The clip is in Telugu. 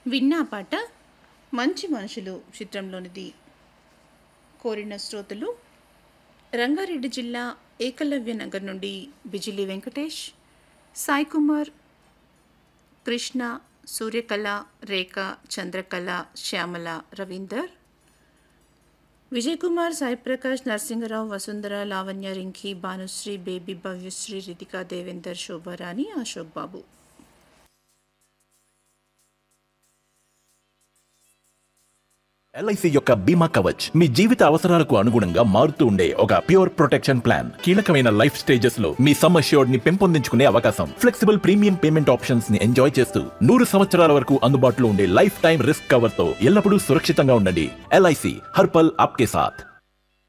విన్నా పాట మంచి మనుషులు చిత్రంలోనిది కోరిన శ్రోతలు రంగారెడ్డి జిల్లా ఏకలవ్య నగర్ నుండి బిజిలి వెంకటేష్ సాయి కుమార్ కృష్ణ సూర్యకళ రేఖ చంద్రకళ శ్యామల రవీందర్ విజయ్ కుమార్ సాయి ప్రకాష్ నరసింహరావు వసుంధర లావణ్య రింకి భానుశ్రీ బేబీ భవ్యశ్రీ రితికా దేవేందర్ శోభారాణి అశోక్ బాబు ఎల్ఐసి యొక్క బీమా కవచ్ మీ జీవిత అవసరాలకు అనుగుణంగా మారుతూ ఉండే ఒక ప్యూర్ ప్రొటెక్షన్ ప్లాన్ కీలకమైన లైఫ్ స్టేజెస్ లో మీ సమ్ అష్యూర్డ్ ని పెంపొందించుకునే అవకాశం ఫ్లెక్సిబుల్ ప్రీమియం పేమెంట్ ఆప్షన్స్ ని ఎంజాయ్ చేస్తూ నూరు సంవత్సరాల వరకు అందుబాటులో ఉండే లైఫ్ టైం రిస్క్ కవర్ తో ఎల్లప్పుడూ సురక్షితంగా ఉండండి ఎల్ఐసి హర్పల్ ఆప్కే సాథ్